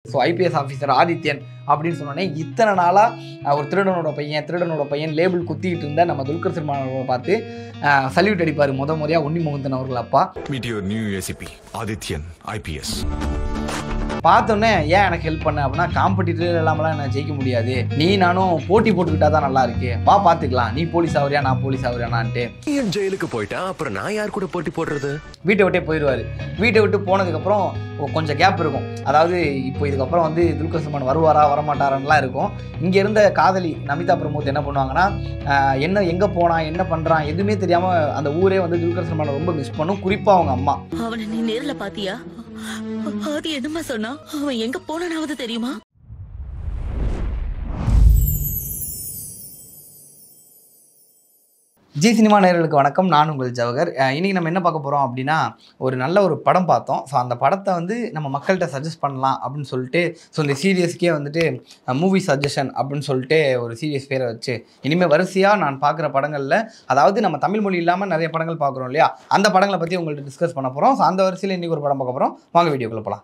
So IPS officer Adityan அப்படின்னு சொன்னோடனே இத்தனை நாளாக ஒரு திருடனோட பையன் திருடனோட பையன் லேபிள் குத்திக்கிட்டு இருந்த நம்ம துல்கர் சல்மான் அவர்களை பார்த்து சல்யூட் அடிப்பார் முத முறையாக உன்னி முகுந்தன் அவர்கள் அப்பா Meet your new ACP, Adityan, IPS. பார்த்தோன்னே ஏன் எனக்கு ஹெல்ப் பண்ண அப்படின்னா காம்படிட்டர் இல்லாமலாம் நான் ஜெயிக்க முடியாது நீ நானும் போட்டி போட்டுக்கிட்டா தான் நல்லா இருக்கு வா பார்த்துக்கலாம் நீ போலீஸ் ஆகுறியா நான் போலீஸ் ஆகுறியானான்ட்டு நீ என் ஜெயிலுக்கு போயிட்டா அப்புறம் நான் யார் கூட போட்டி போடுறது வீட்டை விட்டே போயிடுவார் வீட்டை விட்டு போனதுக்கப்புறம் கொஞ்சம் கேப் இருக்கும் அதாவது இப்போ இதுக்கப்புறம் வந்து துல்கர் சல்மான் வருவாரா வரமாட்டாரான்லாம் இருக்கும் இங்கே இருந்த காதலி நமிதா பிரமோத் என்ன பண்ணுவாங்கன்னா ஆஹ், என்ன எங்கே போனான் என்ன பண்ணுறான் எதுவுமே தெரியாமல் அந்த ஊரே வந்து துல்கர் சல்மானை ரொம்ப மிஸ் பண்ணும் குறிப்பாக அவங்க அம்மா அவனை நீ நேர்ல பாத்தியா அது என்னமா சொன்னா அவன் எங்க போனானாவது தெரியுமா ஜி சினிமா நேயர்களுக்கு வணக்கம் நான் உங்கள் ஜவஹர் அஹ் இன்னைக்கு நம்ம என்ன பார்க்க போகிறோம் அப்படின்னா ஒரு நல்ல ஒரு படம் பார்த்தோம் ஸோ அந்த படத்தை வந்து நம்ம மக்கள்கிட்ட சஜஸ்ட் பண்ணலாம் அப்படின்னு சொல்லிட்டு ஸோ இந்த சீரியஸ்க்கே வந்துட்டு மூவி சஜஷன் அப்படின்னு சொல்லிட்டு ஒரு சீரியஸ் பேரை வச்சு இனிமேல் வரிசையாக நான் பார்க்குற படங்களில் அதாவது நம்ம தமிழ் மொழி இல்லாமல் நிறைய படங்கள் பார்க்குறோம் இல்லையா அந்த படங்களை பற்றி உங்கள்கிட்ட டிஸ்கஸ் பண்ண போகிறோம் ஸோ அந்த வரிசையில் இன்றைக்கி ஒரு படம் பார்க்க போகிறோம் வாங்க வீடியோக்குள்ள போகலாம்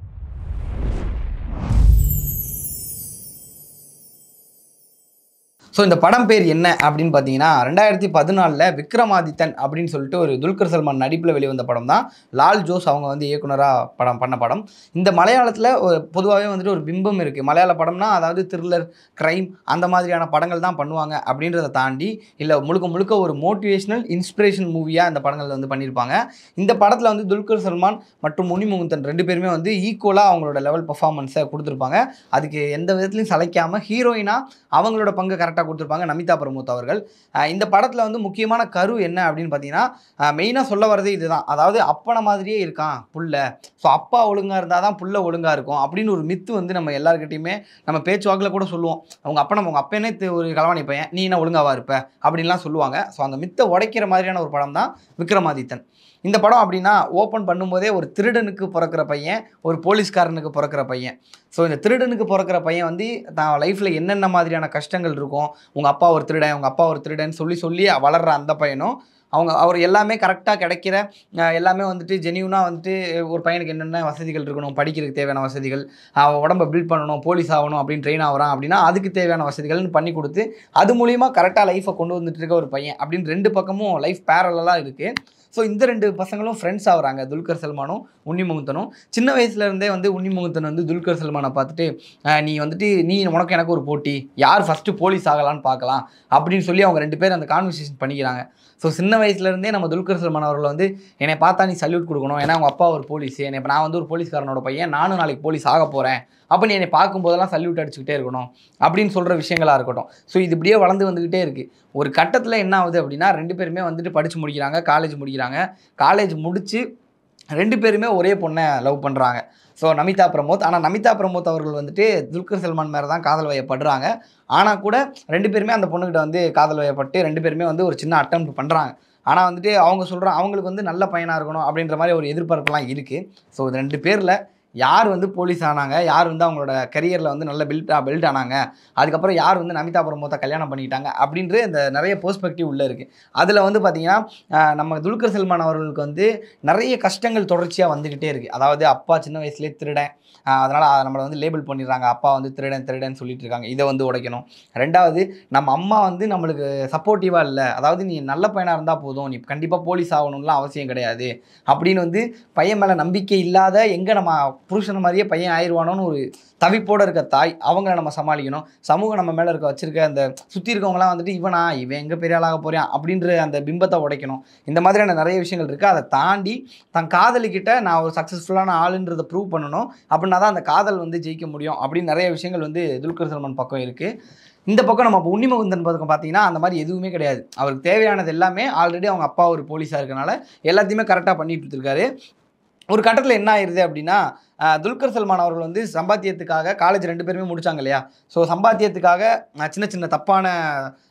ஸோ இந்த படம் பேர் என்ன அப்படின்னு பார்த்தீங்கன்னா ரெண்டாயிரத்தி பதினாலில் விக்ரமாதித்தன் அப்படின்னு சொல்லிட்டு ஒரு துல்கர் சல்மான் நடிப்பில் வெளிவந்த படம் தான் லால் ஜோஸ் அவங்க வந்து இயக்குனராக படம் பண்ண படம் இந்த மலையாளத்தில் பொதுவாகவே வந்துட்டு ஒரு பிம்பம் இருக்குது மலையாள படம்னா அதாவது த்ரில்லர் க்ரைம் அந்த மாதிரியான படங்கள் தான் பண்ணுவாங்க அப்படின்றத தாண்டி இல்லை முழுக்க முழுக்க ஒரு மோட்டிவேஷனல் இன்ஸ்பிரேஷன் மூவியாக இந்த படங்கள் வந்து பண்ணியிருப்பாங்க இந்த படத்தில் வந்து துல்கர் சல்மான் மற்றும் முனி முகுந்தன் ரெண்டு பேருமே வந்து ஈக்குவலாக அவங்களோட லெவல் பர்ஃபார்மன்ஸை கொடுத்துருப்பாங்க அதுக்கு எந்த விதத்துலையும் சளைக்காமல் ஹீரோயினாக அவங்களோட பங்கு கரெக்டாக கொடுத்துருப்பாங்க நமிதா பிரமோத் அவர்கள் அஹ் இந்த படத்தில் வந்து முக்கியமான கரு என்ன அப்படின்னு பார்த்தீங்கன்னா மெயினாக சொல்ல வரதே இதுதான் அதாவது அப்பனை மாதிரியே இருக்கான் புள்ள ஸோ அப்பா ஒழுங்காக இருந்தால் தான் புள்ள ஒழுங்காக இருக்கும் அப்படின்னு ஒரு மித்து வந்து நம்ம எல்லாருக்கிட்டையுமே நம்ம பேச்சுவாக்கில் கூட சொல்லுவோம் அவங்க அப்பனை உங்கள் அப்பனே தி- ஒரு களவாணி பையன் நீ என்ன ஒழுங்காவா இருப்ப அப்படின்லாம் சொல்லுவாங்க ஸோ அந்த மித்தை உடைக்கிற மாதிரியான ஒரு படம் தான் விக்ரமாதித்தன் இந்த படம் அப்படின்னா ஓப்பன் பண்ணும்போதே ஒரு திருடனுக்கு பிறக்கிற பையன் ஒரு போலீஸ்காரனுக்கு பிறக்கிற பையன் ஸோ இந்த திருடனுக்கு பிறக்கிற பையன் வந்து தான் லைஃப்பில் என்னென்ன மாதிரியான கஷ்டங்கள் இருக்கும் உங்கள் அப்பா ஒரு திருடன் உங்கள் அப்பா ஒரு திருடன் சொல்லி சொல்லி வளர்ற அந்த பையனும் அவங்க அவர் எல்லாமே கரெக்டாக கிடைக்கிற அஹ், எல்லாமே வந்துட்டு ஜெனியூனாக வந்துட்டு ஒரு பையனுக்கு என்னென்ன வசதிகள் இருக்கணும் படிக்கிறதுக்கு தேவையான வசதிகள் அவன் உடம்ப பில்ட் பண்ணணும் போலீஸ் ஆகணும் அப்படின்னு ட்ரெயின் ஆகிறான் அப்படின்னா அதுக்கு தேவையான வசதிகள்னு பண்ணி கொடுத்து அது மூலிமா கரெக்டாக லைஃப்பை கொண்டு வந்துட்டு இருக்க ஒரு பையன் அப்படின்னு ரெண்டு பக்கமும் லைஃப் பேரலாக இருக்குது ஸோ இந்த ரெண்டு பசங்களும் ஃப்ரெண்ட்ஸ் ஆகுறாங்க துல்கர் சல்மானும் உன்னி முகுந்தனும் சின்ன வயசுல இருந்தே வந்து உன்னி முகுந்தன் வந்து துல்கர் சல்மானை பார்த்துட்டு "அஹ், நீ வந்துட்டு நீ உனக்கு எனக்கு ஒரு போட்டி யார் ஃபஸ்ட்டு போலீஸ் ஆகலான்னு பார்க்கலாம் அப்படின்னு சொல்லி அவங்க ரெண்டு பேரும் அந்த கான்வர்சேஷன் பண்ணிக்கிறாங்க ஸோ சின்ன வயசுலேருந்தே நம்ம துல்கர் சல்மான் அவர்கள் வந்து என்னை பார்த்தா நீ சல்யூட் கொடுக்கணும் ஏன்னா அவங்க அப்பா ஒரு போலீஸ் என்னை இப்போ நான் வந்து ஒரு போலீஸ்காரனோட பையன் நானும் நாளைக்கு போலீஸ் ஆக போகிறேன் அப்போ நீ என்னை பார்க்கும்போதெல்லாம் சல்யூட் அடிச்சுக்கிட்டே இருக்கணும் அப்படின்னு சொல்கிற விஷயங்களா இருக்கட்டும் ஸோ இது இப்படியே வளர்ந்து வந்துக்கிட்டே இருக்குது ஒரு கட்டத்தில் என்ன ஆகுது அப்படின்னா ரெண்டு பேருமே வந்துட்டு படித்து முடிக்கிறாங்க காலேஜ் முடிக்கிறாங்க காலேஜ் முடித்து ரெண்டு பேருமே ஒரே பொண்ணை லவ் பண்ணுறாங்க ஸோ நமிதா பிரமோத் ஆனால் நமிதா பிரமோத் அவர்கள் வந்துட்டு துல்கர் சல்மான் மேலே தான் காதல் வயப்படுறாங்க ஆனால் கூட ரெண்டு பேருமே அந்த பொண்ணுக்கிட்ட வந்து காதல் வயப்பட்டு ரெண்டு பேருமே வந்து ஒரு சின்ன அட்டம் பண்ணுறாங்க ஆனால் வந்துட்டு அவங்க சொல்கிறாங்க அவங்களுக்கு வந்து நல்ல பையனாக இருக்கணும் அப்படின்ற மாதிரி ஒரு எதிர்பார்ப்புலாம் இருக்குது ஸோ இது ரெண்டு பேரில் யார் வந்து போலீஸ் ஆனாங்க யார் வந்து அவங்களோட கரியரில் வந்து நல்ல பில்ட் பில்ட் ஆனாங்க அதுக்கப்புறம் யார் வந்து நமிதா பிரமோத்தை கல்யாணம் பண்ணிக்கிட்டாங்க அப்படின்ற இந்த நிறைய பெர்ஸ்பெக்டிவ் உள்ளே இருக்குது அதில் வந்து பார்த்திங்கன்னா ஆஹ் நம்ம துல்கர் சல்மான் அவர்களுக்கு வந்து நிறைய கஷ்டங்கள் தொடர்ச்சியாக வந்துக்கிட்டே இருக்குது அதாவது அப்பா சின்ன வயசுலேயே திருடன் அதனால் நம்மளை வந்து லேபிள் பண்ணிடுறாங்க அப்பா வந்து திருடன் திருடன் சொல்லிட்டு இருக்காங்க இதை வந்து உடைக்கணும் ரெண்டாவது நம்ம அம்மா வந்து நம்மளுக்கு சப்போர்ட்டிவாக இல்லை அதாவது நீ நல்ல பையனாக இருந்தால் போதும் நீ கண்டிப்பாக போலீஸ் ஆகணும்லாம் அவசியம் கிடையாது அப்படின்னு வந்து பையன் மேலே நம்பிக்கை இல்லாத எங்கே நம்ம புருஷன் மாதிரியே பையன் ஆயிடுவானோன்னு ஒரு தவிப்போடு இருக்க தாய் அவங்கள நம்ம சமாளிக்கணும் சமூகம் நம்ம மேலே இருக்க வச்சிருக்க அந்த சுற்றி இருக்கவங்களாம் வந்துட்டு இவனா இவன் எங்கே பெரிய ஆளாக போகிறான் அப்படின்ற அந்த பிம்பத்தை உடைக்கணும் இந்த மாதிரியான நிறைய விஷயங்கள் இருக்குது அதை தாண்டி தன் காதலிக்கிட்ட நான் ஒரு சக்ஸஸ்ஃபுல்லான ஆளுன்றதை ப்ரூவ் பண்ணணும் அப்படின்னா தான் அந்த காதல் வந்து ஜெயிக்க முடியும் அப்படின்னு நிறைய விஷயங்கள் வந்து துல்கர் சல்மான் பக்கம் இருக்குது இந்த பக்கம் நம்ம இப்போ உன்னிமுகுந்தன் பக்கம் பார்த்தீங்கன்னா அந்த மாதிரி எதுவுமே கிடையாது அவருக்கு தேவையானது எல்லாமே ஆல்ரெடி அவங்க அப்பா ஒரு போலீஸாக இருக்கனால எல்லாத்தையுமே கரெக்டாக பண்ணிட்டு இருக்காரு ஒரு கட்டத்தில் என்ன ஆயிருது அப்படின்னா அஹ், துல்கர் சல்மான் அவர்கள் வந்து சம்பாத்தியத்துக்காக காலேஜ் ரெண்டு பேருமே முடிச்சாங்க இல்லையா ஸோ சம்பாத்தியத்துக்காக அஹ், சின்ன சின்ன தப்பான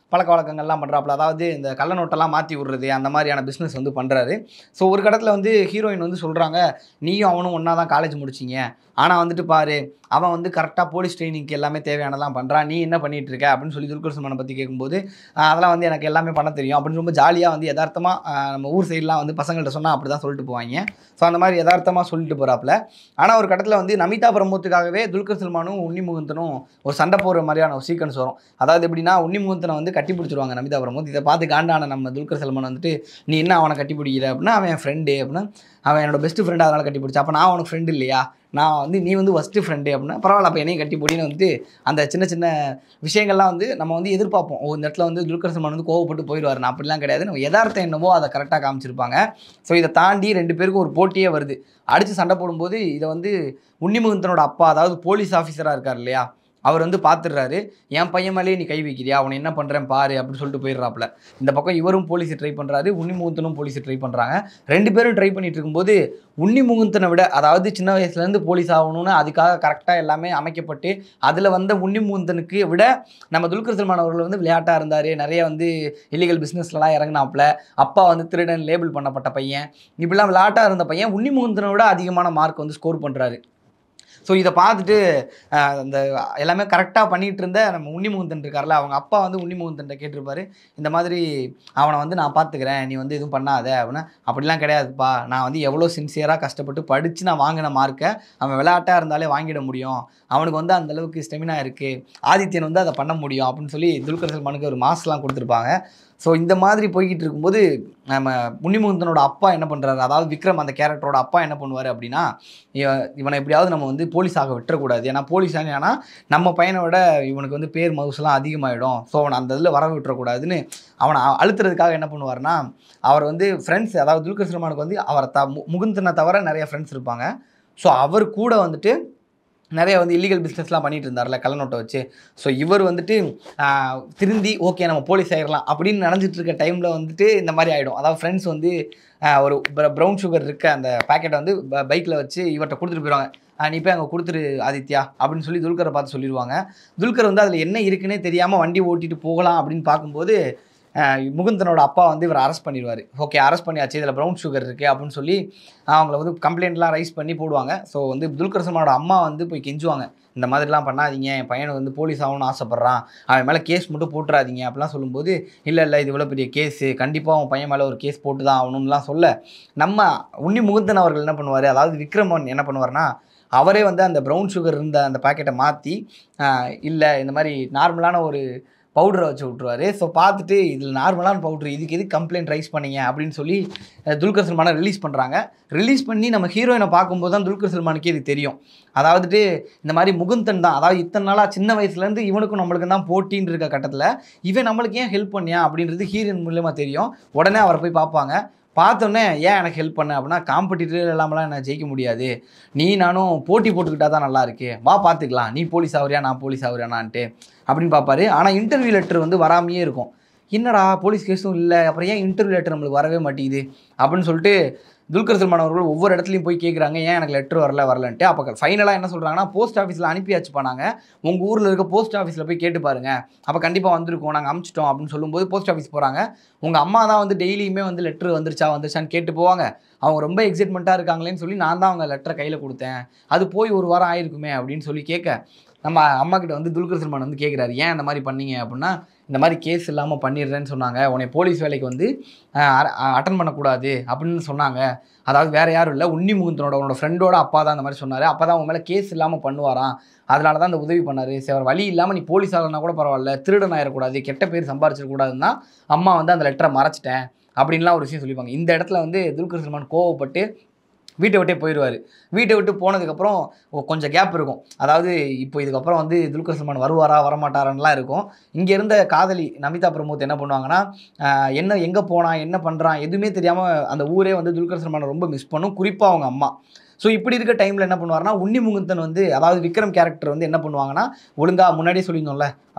பழக்க வழக்கங்கள்லாம் பண்ணுறாப்புல அதாவது இந்த கள்ள நோட்டெல்லாம் மாற்றி விடுறது அந்த மாதிரியான பிஸ்னஸ் வந்து பண்ணுறாரு ஸோ ஒரு கடத்தில் வந்து ஹீரோயின் வந்து சொல்கிறாங்க நீயும் அவனும் ஒன்றா தான் காலேஜ் முடிச்சிங்க ஆனால் வந்துட்டு பாரு அவன் வந்து கரெக்டாக போலீஸ் ட்ரைனிங்க்கு எல்லாமே தேவையானதெல்லாம் பண்ணுறான் நீ என்ன பண்ணிட்டு இருக்க அப்படின்னு சொல்லி துல்கர் சல்மானை பற்றி கேட்கும்போது ஆஹ் அதெல்லாம் வந்து எனக்கு எல்லாமே பண்ண தெரியும் அப்படின்னு ரொம்ப ஜாலியாக வந்து யதார்த்தமாக நம்ம ஊர் சைட்லாம் வந்து பசங்கள்ட்ட சொன்னால் அப்படி தான் சொல்லிட்டு போவாங்க ஸோ அந்த மாதிரி யதார்த்தமாக சொல்லிட்டு போகிறாப்புல ஆனால் ஒரு கட்டத்தில் வந்து நமிதா பிரமோத்துக்காகவே துல்கர் சல்மானும் உன்னி முகுந்தனும் ஒரு சண்டை போடுற மாதிரியான ஒரு சீக்வன்ஸ் வரும் அதாவது எப்படின்னா உன்னி முகுந்தனை வந்து கட்டி பிடிச்சிருவாங்க நமிதா பிரமோத் இதை பார்த்து காண்டான நம்ம துல்கர் சல்மான் வந்துட்டு நீ என்ன அவனை கட்டி பிடிக்கிற அப்படின்னா அவன் என் ஃப்ரெண்டு அப்படின்னா அவன் என்னோட பெஸ்ட் ஃப்ரெண்டு அதனால் கட்டி பிடிச்சா அப்போ நான் அவனுக்கு ஃப்ரெண்டு இல்லையா நான் வந்து நீ வந்து ஃபஸ்ட்டு ஃப்ரெண்டு அப்படின்னா பரவாயில்ல அப்போ என்னையும் கட்டி பிடின்னு வந்து அந்த சின்ன சின்ன விஷயங்கள்லாம் வந்து நம்ம வந்து எதிர்பார்ப்போம் ஓ இந்த இடத்துல வந்து துல்கர் சல்மான் வந்து கோவப்பட்டு போயிடுவார் நான் அப்படிலாம் கிடையாது நம்ம யதார்த்தம் என்னவோ அதை கரெக்டாக காமிச்சிருப்பாங்க ஸோ இதை தாண்டி ரெண்டு பேருக்கும் ஒரு போட்டியே வருது அடித்து சண்டை போடும்போது இதை வந்து உன்னிமுகந்தனோட அப்பா அதாவது போலீஸ் ஆஃபீஸராக இருக்கார் இல்லையா அவர் வந்து பார்த்துடுறாரு என் பையன் மேலேயே நீ கை வைக்கிறியா அவனை என்ன பண்ணுறேன் பாரு அப்படின்னு சொல்லிட்டு போயிடுறாப்புல இந்த பக்கம் இவரும் போலீஸை ட்ரை பண்ணுறாரு உன்னிமுகந்தனும் போலீஸை ட்ரை பண்ணுறாங்க ரெண்டு பேரும் ட்ரை பண்ணிட்டு இருக்கும்போது உன்னிமுகந்தனை விட அதாவது சின்ன வயசுலேருந்து போலீஸ் ஆகணும்னு அதுக்காக கரெக்டாக எல்லாமே அமைக்கப்பட்டு அதில் வந்த உன்னிமுகந்தனுக்கு விட நம்ம துல்கர் சல்மான் அவர்கள் வந்து விளையாட்டாக இருந்தார் நிறைய வந்து இல்லீகல் பிஸ்னஸ்லலாம் இறங்கினாப்புல அப்பா வந்து திருடன் லேபிள் பண்ணப்பட்ட பையன் இப்படிலாம் விளையாட்டாக இருந்த பையன் உன்னிமுகந்தனை விட அதிகமான மார்க் வந்து ஸ்கோர் பண்ணுறாரு ஸோ இதை பார்த்துட்டு ஆஹ், அந்த எல்லாமே கரெக்டாக பண்ணிட்டு இருந்த நம்ம உன்னிமுகந்தன் இருக்கார்ல அவங்க அப்பா வந்து உன்னிமுகந்தன் கேட்டிருப்பாரு இந்த மாதிரி அவனை வந்து நான் பார்த்துக்கிறேன் நீ வந்து எதுவும் பண்ணாத அப்படின்னா அப்படிலாம் கிடையாதுப்பா நான் வந்து எவ்வளோ சின்சியராக கஷ்டப்பட்டு படித்து நான் வாங்கின மார்க்கை அவன் விளையாட்டாக இருந்தாலே வாங்கிட முடியும் அவனுக்கு வந்து அந்த அளவுக்கு ஸ்டெமினா இருக்குது ஆதித்யன் வந்து அதை பண்ண முடியும் அப்படின்னு சொல்லி துல்கர் சல்மானுக்கு ஒரு மாஸ்லாம் கொடுத்துருப்பாங்க ஸோ இந்த மாதிரி போய்கிட்டு இருக்கும்போது நம்ம முன்னிமுகந்தனோட அப்பா என்ன பண்ணுறாரு அதாவது விக்ரம் அந்த கேரக்டரோட அப்பா என்ன பண்ணுவார் அப்படின்னா இவ- இவனை எப்படியாவது நம்ம வந்து போலீஸாக விட்டுறக்கூடாது ஏன்னா போலீஸ் ஏன்னா நம்ம பையனை விட இவனுக்கு வந்து பேர் மவுசெல்லாம் அதிகமாகிடும் ஸோ அவனை அந்த இதில் வர விட்டுறக்கூடாதுன்னு அவனை அ- அழுத்துறதுக்காக என்ன பண்ணுவார்னா அவர் வந்து ஃப்ரெண்ட்ஸ் அதாவது துல்கர் சல்மானுக்கு வந்து அவரை த மு- முகுந்தனை தவிர நிறைய ஃப்ரெண்ட்ஸ் இருப்பாங்க ஸோ அவர் கூட வந்துட்டு நிறைய வந்து இல்லீகல் பிஸ்னஸ்லாம் பண்ணிட்டு இருந்தார்ல கள்ளநோட்டை வச்சு ஸோ இவர் வந்துட்டு ஆஹ், திருந்தி ஓகே நம்ம போலீஸ் ஆயிடலாம் அப்படின்னு நினச்சிட்டு இருக்க டைமில் வந்துட்டு இந்த மாதிரி ஆகிடும் அதாவது ஃப்ரெண்ட்ஸ் வந்து ஆஹ், ஒரு ப்ரௌன் சுகர் இருக்க அந்த பேக்கெட்டை வந்து பைக்கில் வச்சு இவர்கிட்ட கொடுத்துட்டு போயிடுவாங்க ஆஹ், நீ போய் அங்கே கொடுத்துரு ஆதித்யா அப்படின்னு சொல்லி துல்கரை பார்த்து சொல்லிடுவாங்க துல்கர் வந்து அதில் என்ன இருக்குன்னே தெரியாமல் வண்டி ஓட்டிட்டு போகலாம் அப்படின்னு பார்க்கும்போது ஆஹ், முகுந்தனோட அப்பா வந்து இவர் அரெஸ்ட் பண்ணிடுவார் ஓகே அரெஸ்ட் பண்ணியாச்சு இதில் ப்ரௌன் சுகர் இருக்குது அப்படின்னு சொல்லி அவங்கள வந்து கம்ப்ளைண்ட்லாம் ரைஸ் பண்ணி போடுவாங்க ஸோ வந்து துல்கர் சல்மானோட அம்மா வந்து போய் கெஞ்சுவாங்க இந்த மாதிரிலாம் பண்ணாதீங்க என் பையனை வந்து போலீஸ் ஆகணும்னு ஆசைப்பட்றான் அவன் மேலே கேஸ் மட்டும் போட்டுறாதீங்க அப்படிலாம் சொல்லும்போது இல்லை இல்லை இது இவ்வளோ பெரிய கேஸு கண்டிப்பாக அவன் பையன் மேலே ஒரு கேஸ் போட்டு தான் ஆகணும்லாம் சொல்ல நம்ம உன்னி முகுந்தன் அவர்கள் என்ன பண்ணுவார் அதாவது விக்ரமன் என்ன பண்ணுவார்னா அவரே வந்து அந்த ப்ரௌன் சுகர் இருந்த அந்த பாக்கெட்டை மாற்றி இல்லை இந்த மாதிரி நார்மலான ஒரு பவுடரை வச்சு விட்ருவாரு ஸோ பார்த்துட்டு இதில் நார்மலான பவுட்ரு இதுக்கு எதுக்கு கம்ப்ளைண்ட் ரைஸ் பண்ணீங்க அப்படின்னு சொல்லி அஹ், துல்கர் சல்மானை ரிலீஸ் பண்ணுறாங்க ரிலீஸ் பண்ணி நம்ம ஹீரோயினை பார்க்கும்போது தான் துல்கர் சல்மானுக்கு இது தெரியும் அதாவதுட்டு இந்த மாதிரி முகுந்தன் தான் அதாவது இத்தனை நாளாக சின்ன வயசுலேருந்து இவனுக்கும் நம்மளுக்கு தான் போட்டின்னு இருக்க கட்டத்தில் இவன் நம்மளுக்கு ஏன் ஹெல்ப் பண்ணியா அப்படின்றது ஹீரோயின் மூலியமாக தெரியும் உடனே அவரை போய் பார்ப்பாங்க பார்த்தோன்னே ஏன் எனக்கு ஹெல்ப் பண்ண அப்படின்னா காம்படிட்டர் இல்லாமலாம் என்ன ஜெயிக்க முடியாது நீ நானும் போட்டி போட்டுக்கிட்டா தான் நல்லா இருக்கு வா பார்த்துக்கலாம் நீ போலீஸ் ஆகுறியா நான் போலீஸ் ஆகுறியானான்ட்டு அப்படின்னு பார்ப்பாரு ஆனால் இன்டர்வியூ லெட்டர் வந்து வராமையே இருக்கும் என்னடா போலீஸ் கேஸும் இல்லை அப்புறம் ஏன் இன்டர்வியூ லெட்டர் நம்மளுக்கு வரவே மாட்டேங்குது அப்படின்னு சொல்லிட்டு துல்கர் சல்மான் அவர்கள் ஒவ்வொரு இடத்துலையும் போய் கேட்குறாங்க ஏன் எனக்கு லெட்டர் வரல வரலன்ட்டு அப்போ ஃபைனலாக என்ன சொல்கிறாங்கன்னா போஸ்ட் ஆஃபீஸில் அனுப்பியாச்சு பண்ணாங்க உங்கள் ஊரில் இருக்க போஸ்ட் ஆஃபீஸில் போய் கேட்டு பாருங்க அப்போ கண்டிப்பாக வந்திருக்கோம் நாங்கள் அமுச்சிட்டோம் அப்படின்னு சொல்லும்போது போஸ்ட் ஆஃபீஸ் போகிறாங்க உங்கள் அம்மா தான் வந்து டெய்லியுமே வந்து லெட்டர் வந்துருச்சா வந்துருச்சான்னு கேட்டு போவாங்க அவங்க ரொம்ப எக்ஸைட்மெண்ட்டாக இருக்காங்களேன்னு சொல்லி நான் தான் அவங்க லெட்டரை கையில் கொடுத்தேன் அது போய் ஒரு வாரம் ஆயிருக்குமே அப்படின்னு சொல்லி கேட்க நம்ம அம்மா கிட்ட வந்து துல்கர் சல்மான் வந்து கேட்குறாரு ஏன் இந்த மாதிரி பண்ணீங்க அப்படின்னா இந்த மாதிரி கேஸ் இல்லாமல் பண்ணிடுறேன்னு சொன்னாங்க உன்னை போலீஸ் வேலைக்கு வந்து அட்டன் பண்ணக்கூடாது அப்படின்னு சொன்னாங்க அதாவது வேற யாரும் இல்லை உன்னி முகுந்தனோட உன்னோட ஃப்ரெண்டோட அப்பா தான் அந்த மாதிரி சொன்னார் அப்போ தான் உன் மேலே கேஸ் இல்லாமல் பண்ணுவாராம் அதனால தான் இந்த உதவி பண்ணாரு சரி வேற வழி இல்லாமல் நீ போலீஸ் ஆகலனா கூட பரவாயில்ல திருடன் ஆயிடக்கூடாது கெட்ட பேர் சம்பாரிச்சிடக்கூடாதுன்னா அம்மா வந்து அந்த லெட்டரை மறைச்சிட்டேன் அப்படின்லாம் ஒரு விஷயம் சொல்லிப்பாங்க இந்த இடத்துல வந்து துல்கர் சல்மான் கோவப்பட்டு வீட்டை விட்டே போயிடுவார் வீட்டை விட்டு போனதுக்கப்புறம் ஒ- கொஞ்சம் கேப் இருக்கும் அதாவது இப்போ இதுக்கப்புறம் வந்து துல்கர் சல்மான் வருவாரா வரமாட்டாரான்லாம் இருக்கும் இங்கே இருந்த காதலி நமிதா பிரமோத் என்ன பண்ணுவாங்கன்னா ஆஹ் என்ன எங்கே போனான் என்ன பண்ணுறான் எதுவுமே தெரியாமல் அந்த ஊரே வந்து துல்கர் சல்மானை ரொம்ப மிஸ் பண்ணும் குறிப்பாக அவங்க அம்மா ஸோ இப்படி இருக்க டைமில் என்ன பண்ணுவார்னா உன்னி முகுந்தன் வந்து அதாவது விக்ரம் கேரக்டர் வந்து என்ன பண்ணுவாங்கன்னா ஒழுங்கா முன்னாடியே சொல்லியிருந்தோம்ல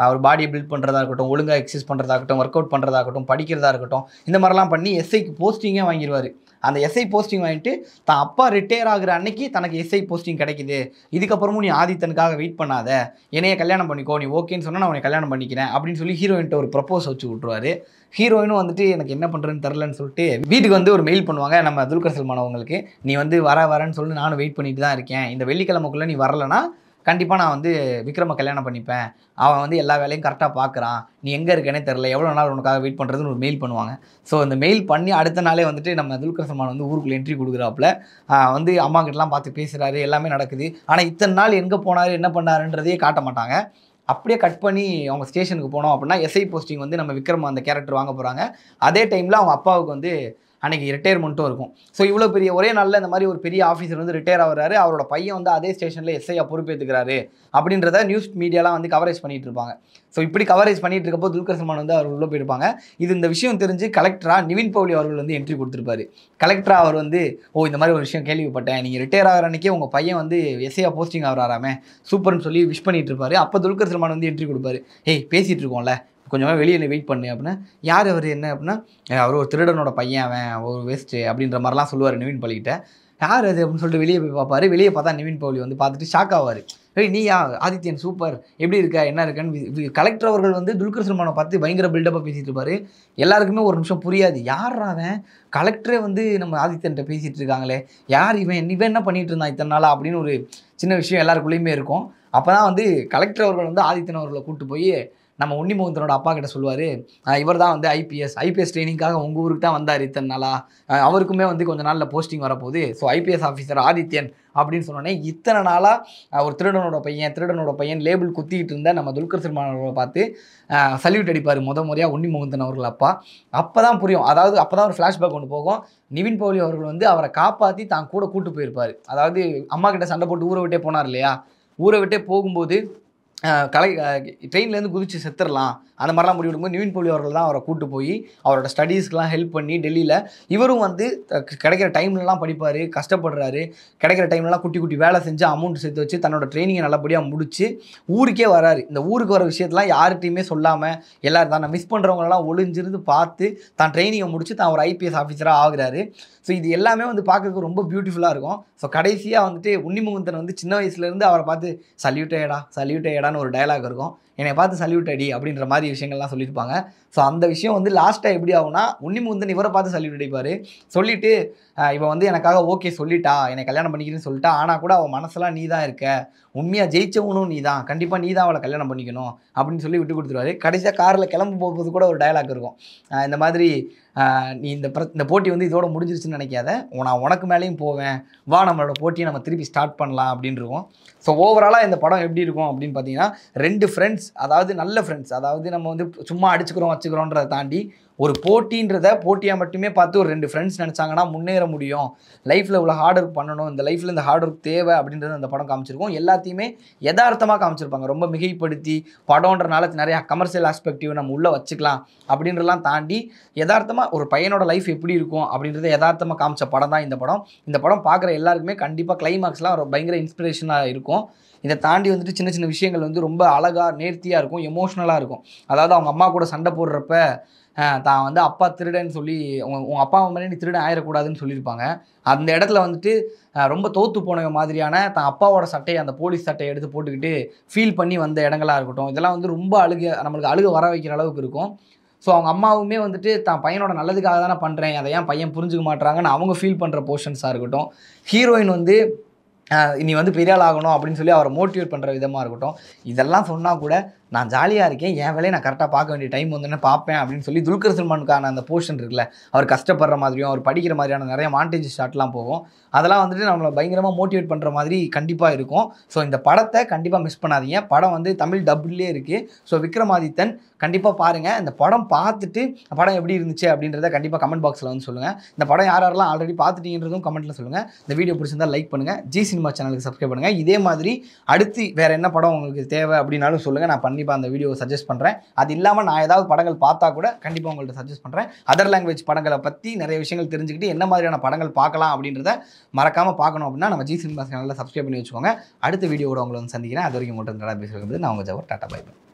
அவர் பாடியை பில்ட் பண்ணுறதா இருக்கட்டும் ஒழுங்காக எக்ஸசைஸ் பண்ணுறதா இருக்கட்டும் ஒர்க் அவுட் பண்ணுறதா இருக்கட்டும் படிக்கிறதா இருக்கட்டும் இந்த மாதிரிலாம் பண்ணி எஸ்ஐக்கு போஸ்டிங்கே வாங்கிடுவார் அந்த எஸ்ஐ போஸ்டிங் வாங்கிட்டு தான் அப்பா ரிட்டையர் ஆகுற அன்னைக்கு தனக்கு எஸ்ஐ போஸ்டிங் கிடைக்குது இதுக்கப்புறமும் நீ ஆதித்தனுக்காக வெயிட் பண்ணாத என்னைய கல்யாணம் பண்ணிக்கோ நீ ஓகேன்னு சொன்னால் நான் உன்னை கல்யாணம் பண்ணிக்கிறேன் அப்படின்னு சொல்லி ஹீரோயின்ட்ட ஒரு ப்ரப்போஸ் வச்சு விட்ருவாரு ஹீரோயினும் வந்துட்டு எனக்கு என்ன பண்ணுறதுன்னு தெரிலன்னு சொல்லிட்டு வீட்டுக்கு வந்து ஒரு மெயில் பண்ணுவாங்க நம்ம துல்கர் சல்மான் அவங்களுக்கு நீ வந்து வர வரேன்னு சொல்லி நானும் வெயிட் பண்ணிட்டு தான் இருக்கேன் இந்த வெள்ளிக்கிழமைக்குள்ளே நீ வரலனா கண்டிப்பாக நான் வந்து விக்ரம கல்யாணம் பண்ணிப்பேன் அவன் வந்து எல்லா வேலையும் கரெக்டாக பார்க்குறான் நீ எங்கே இருக்கேனே தெரில எவ்வளோ நாள் உனக்காக வெயிட் பண்ணுறதுன்னு ஒரு மெயில் பண்ணுவாங்க ஸோ அந்த மெயில் பண்ணி அடுத்த நாளே வந்துட்டு நம்ம துல்கர் சல்மான் வந்து ஊருக்குள்ள என்ட்ரி கொடுக்குறாப்புல ஆஹ் வந்து அம்மா கிட்டலாம் பார்த்து பேசுகிறாரு எல்லாமே நடக்குது ஆனால் இத்தனை நாள் எங்கே போனார் என்ன பண்ணாருன்றதையே காட்ட மாட்டாங்க அப்படியே கட் பண்ணி அவங்க ஸ்டேஷனுக்கு போனோம் அப்படின்னா எஸ்ஐ போஸ்டிங் வந்து நம்ம விக்ரம் அந்த கேரக்டர் வாங்க போகிறாங்க அதே டைமில் அவங்க அப்பாவுக்கு வந்து அன்னைக்கு ரிட்டையர்மெண்ட்டும் இருக்கும் ஸோ இவ்வளோ பெரிய ஒரே நாளில் இந்த மாதிரி ஒரு பெரிய ஆஃபீஸர் வந்து ரிட்டையர் ஆகுறாரு அவரோட பையன் வந்து அதே ஸ்டேஷனில் எஸ்ஐயா பொறுப்பேற்றுக்கிறாரு அப்படின்றத நியூஸ் மீடியாலாம் வந்து கவரேஜ் பண்ணிட்டு இருப்பாங்க ஸோ இப்படி கவரேஜ் பண்ணிட்டு இருக்கப்போ துல்கர் சல்மான் வந்து அவர் உள்ளே போயிருப்பாங்க இது இந்த விஷயம் தெரிஞ்சு கலெக்டராக நிவின் பவுலி அவர்கள் வந்து என்ட்ரி கொடுத்துருப்பாரு கலெக்டராக அவர் வந்து ஓ இந்த மாதிரி ஒரு விஷயம் கேள்விப்பட்டேன் நீங்கள் ரிட்டையர் ஆகிற அன்னைக்கே உங்கள் பையன் வந்து எஸ்ஐயா போஸ்டிங் ஆகிறாராமே சூப்பர்னு சொல்லி விஷ் பண்ணிட்டு இருப்பாரு அப்போ துல்கர் சல்மான் வந்து என்ட்ரி கொடுப்பாரு ஏய் பேசிகிட்டு இருக்கோம்ல கொஞ்சமாக வெளியே வெயிட் பண்ணு அப்படின்னா யார் அவர் என்ன அப்படின்னா "ஏய், அவர் ஒரு திருடனோட பையன் அவன் ஒரு வேஸ்ட்டு அப்படின்ற மாதிரிலாம் சொல்லுவார் நிவின் பள்ளிக்கிட்ட யார் அது அப்படின்னு சொல்லிட்டு வெளியே போய் பார்ப்பாரு வெளியே பார்த்தா நிவின் பவுலி வந்து பார்த்துட்டு ஷாக் ஆவார் ஏய் நீயா ஆதித்யன் சூப்பர் எப்படி இருக்க என்ன இருக்கன்னு கலெக்டர் அவர்கள் வந்து துல்கர் சல்மானை பார்த்து பயங்கர பில்டப்பாக பேசிட்டு இருப்பாரு எல்லாருக்குமே ஒரு நிமிஷம் புரியாது யாரா அவன் கலெக்டரே வந்து நம்ம ஆதித்யன்ட்ட பேசிட்டு இருக்காங்களே யார் இவன் இவன் என்ன பண்ணிட்டு இருந்தான் இத்தனை நாளா அப்படின்னு ஒரு சின்ன விஷயம் எல்லாருக்குள்ளேயுமே இருக்கும் அப்போ தான் வந்து கலெக்டர் அவர்கள் வந்து ஆதித்யன் அவர்களை கூப்பிட்டு போய் நம்ம உன்னிமுகத்தனோட அப்பா கிட்ட சொல்லுவார் இவர் தான் வந்து ஐபிஎஸ் ஐபிஎஸ் ட்ரைனிங்காக உங்கள் ஊருக்கு தான் வந்தார் இத்தனை நாளா அஹ் அவருக்குமே வந்து கொஞ்ச நாளில் போஸ்டிங் வரப்போகுது ஸோ ஐபிஎஸ் ஆஃபீஸர் ஆதித்யன் அப்படின்னு சொன்னோன்னே இத்தனை நாளாக ஒரு திருடனோட பையன் திருடனோட பையன் லேபிள் குத்திக்கிட்டு இருந்த நம்ம துல்கர் சல்மான் அவர்களை பார்த்து சல்யூட் அடிப்பார் முத முறையாக உன்னி முகுந்தன் அவர்கள் அப்பா அப்போ தான் புரியும் அதாவது அப்போ தான் ஒரு ஃப்ளாஷ்பேக் ஒன்று போகும் நிவின் பவுலி அவர்கள் வந்து அவரை காப்பாற்றி தான் கூட கூட்டு போயிருப்பார் அதாவது அம்மா கிட்ட சண்டை போட்டு ஊரை விட்டே போனார் இல்லையா ஊரை விட்டே போகும்போது அஹ், கலை ட்ரெயின்லேருந்து குதிச்சு செத்துடலாம் அந்த மாதிரிலாம் முடிவு எடுக்கும்போது நிவின் பவுலி அவர்கள் தான் அவரை கூட்டு போய் அவரோட ஸ்டடீஸ்க்குலாம் ஹெல்ப் பண்ணி டெல்லியில் இவரும் வந்து அஹ், கிடைக்கிற டைம்லலாம் படிப்பார் கஷ்டப்படுறாரு கிடைக்கிற டைம்லலாம் குட்டி குட்டி வேலை செஞ்சு அமௌண்ட் சேர்த்து வச்சு தன்னோட ட்ரைனிங்கை நல்லபடியாக முடிச்சு ஊருக்கே வராரு இந்த ஊருக்கு வர விஷயத்தெல்லாம் யார்கிட்டையுமே சொல்லாமல் எல்லாரும் தான் மிஸ் பண்ணுறவங்களெல்லாம் ஒளிஞ்சிருந்து பார்த்து தான் ட்ரைனிங்கை முடிச்சு தான் ஒரு ஐபிஎஸ் ஆஃபீஸராக ஆகுறாரு ஸோ இது எல்லாமே வந்து பார்க்கறதுக்கு ரொம்ப பியூட்டிஃபுல்லாக இருக்கும் ஸோ கடைசியாக வந்துட்டு உன்னிமுகந்தன் வந்து சின்ன வயசுலேருந்து அவரை பார்த்து சல்யூட்டேடா சல்யூட்டேடான்னு ஒரு டயலாக் இருக்கும் என்னை பார்த்து சல்யூட் அடி அப்படின்ற மாதிரி விஷயங்கள்லாம் சொல்லியிருப்பாங்க ஸோ அந்த விஷயம் வந்து லாஸ்ட்டாக எப்படி ஆகும்னா உன்னிமுகந்தன் இவரை பார்த்து சல்யூட் அடிப்பார் சொல்லிட்டு ஆஹ் இவன் வந்து எனக்காக ஓகே சொல்லிட்டா என்னை கல்யாணம் பண்ணிக்கிறேன்னு சொல்லிட்டா ஆனால் கூட அவன் மனசெல்லாம் நீ தான் இருக்க உண்மையாக ஜெயிச்சவனும் நீ தான் கண்டிப்பாக நீ தான் அவளை கல்யாணம் பண்ணிக்கணும் அப்படின்னு சொல்லி விட்டு கொடுத்துருவாரு கடைசியாக காரில் கிளம்பு போகும்போது கூட ஒரு டயலாக் இருக்கும் ஆஹ் இந்த மாதிரி ஆஹ் நீ இந்த பிர இந்த போட்டி வந்து இதோட முடிஞ்சிருச்சுன்னு நினைக்காத உ- நான் உனக்கு மேலேயும் போவேன் வா நம்மளோட போட்டியை நம்ம திருப்பி ஸ்டார்ட் பண்ணலாம் அப்படின்னு இருக்கும் ஸோ ஓவராலாக இந்த படம் எப்படி இருக்கும் அப்படின்னு பார்த்தீங்கன்னா ரெண்டு ஃப்ரெண்ட்ஸ் அதாவது நல்ல ஃப்ரெண்ட்ஸ் அதாவது நம்ம வந்து சும்மா அடிச்சுக்கிறோம் வச்சுக்கிறோன்றதை தாண்டி ஒரு போட்டின்றத போட்டியாக மட்டுமே பார்த்து ஒரு ரெண்டு ஃப்ரெண்ட்ஸ் நினச்சாங்கன்னா முன்னேற முடியும் லைஃப்பில் இவ்வளோ ஹார்ட் ஒர்க் பண்ணணும் இந்த லைஃப்பில் இந்த ஹார்ட் ஒர்க் தேவை அப்படின்றது அந்த படம் காமிச்சிருக்கும் எல்லாத்தையுமே யதார்த்தமாக காமிச்சிருப்பாங்க ரொம்ப மிகைப்படுத்தி படம்ன்றனால நிறையா கமர்ஷியல் ஆஸ்பெக்டிவ் நம்ம உள்ளே வச்சுக்கலாம் அப்படின்றலாம் தாண்டி யதார்த்தமாக ஒரு பையனோட லைஃப் எப்படி இருக்கும் அப்படின்றத யதார்த்தமாக காமிச்ச படம் தான் இந்த படம் இந்த படம் பார்க்குற எல்லாருக்குமே கண்டிப்பாக கிளைமாக்ஸ்லாம் ஒரு பயங்கர இன்ஸ்பிரேஷனாக இருக்கும் இதை தாண்டி வந்துட்டு சின்ன சின்ன விஷயங்கள் வந்து ரொம்ப அழகாக நேர்த்தியாக இருக்கும் எமோஷ்னலாக இருக்கும் அதாவது அவங்க அம்மா கூட சண்டை போடுறப்ப ஆஹ் தான் வந்து அப்பா திருடன்னு சொல்லி உங்க உங்கள் அப்பா மாதிரி நீ திருடன் ஆயிடக்கூடாதுன்னு சொல்லியிருப்பாங்க அந்த இடத்துல வந்துட்டு ஆஹ் ரொம்ப தோத்து போன மாதிரியான தான் அப்பாவோட சட்டையை அந்த போலீஸ் சட்டையை எடுத்து போட்டுக்கிட்டு ஃபீல் பண்ணி வந்த இடங்களா இருக்கட்டும் இதெல்லாம் வந்து ரொம்ப அழுக நம்மளுக்கு அழுக வர வைக்கிற அளவுக்கு இருக்கும் ஸோ அவங்க அம்மாவுமே வந்துட்டு தான் பையனோட நல்லதுக்காக தானே பண்ணுறேன் அதை ஏன் பையன் புரிஞ்சுக்க மாட்றாங்கன்னு அவங்க ஃபீல் பண்ணுற போர்ஷன்ஸாக இருக்கட்டும் ஹீரோயின் வந்து ஆஹ் நீ வந்து பெரிய ஆள் ஆகணும் அப்படின்னு சொல்லி அவரை மோட்டிவேட் பண்ணுற விதமாக இருக்கட்டும் இதெல்லாம் சொன்னால் கூட நான் ஜாலியாக இருக்கேன் என் வேலையை நான் கரெக்டாக பார்க்க வேண்டிய டைம் வந்து பார்ப்பேன் அப்படின்னு சொல்லி துல்கர் சல்மானுக்கான அந்த போர்ஷன் இருக்குல்ல அவர் கஷ்டப்படுற மாதிரியும் அவர் படிக்கிற மாதிரியான நிறைய மாண்டேஜ் ஷாட்லாம் போகும் அதெல்லாம் வந்துட்டு நம்மளை பயங்கரமாக மோட்டிவேட் பண்ணுற மாதிரி கண்டிப்பாக இருக்கும் ஸோ இந்த படத்தை கண்டிப்பாக மிஸ் பண்ணாதீங்க படம் வந்து தமிழ் டபுள்லே இருக்குது ஸோ விக்ரமாதித்தன் கண்டிப்பாக பாருங்கள் இந்த படம் பார்த்துட்டு படம் எப்படி இருந்துச்சு அப்படின்றத கண்டிப்பாக கமெண்ட் பாக்ஸில் வந்து சொல்லுங்கள் இந்த படம் யார் யாரெல்லாம் ஆல்ரெடி பார்த்துட்டீங்கன்றதும் கமெண்ட்டில் சொல்லுங்கள் இந்த வீடியோ பிடிச்சிருந்தா லைக் பண்ணுங்கள் ஜி சினிமா சேனலுக்கு சப்ஸ்கிரைப் பண்ணுங்கள் இதே மாதிரி அடுத்து வேறு என்ன படம் உங்களுக்கு தேவை அப்படின்னாலும் சொல்லுங்கள் நான் கண்டிப்பாக அந்த வீடியோவை சஜஸ்ட் பண்ணுறேன் அது இல்லாமல் நான் ஏதாவது படங்கள் பார்த்தா கூட கண்டிப்பாக உங்கள்ட்ட சஜஸ்ட் பண்ணுறேன் அதர் லாங்குவேஜ் படங்களை பற்றி நிறைய விஷயங்கள் தெரிஞ்சுக்கிட்டு என்ன மாதிரியான படங்கள் பார்க்கலாம் அப்படின்றத மறக்காமல் பார்க்கணும் அப்படின்னா நம்ம ஜி சினிமா சேனலில் சப்ஸ்கிரைப் பண்ணி வச்சுக்கோங்க அடுத்த வீடியோவோட உங்களை வந்து சந்திக்கிறேன் அது வரைக்கும் மட்டும் நல்லா பேசுகிறது நான் உங்கள் ஜவர் டாட்டா பை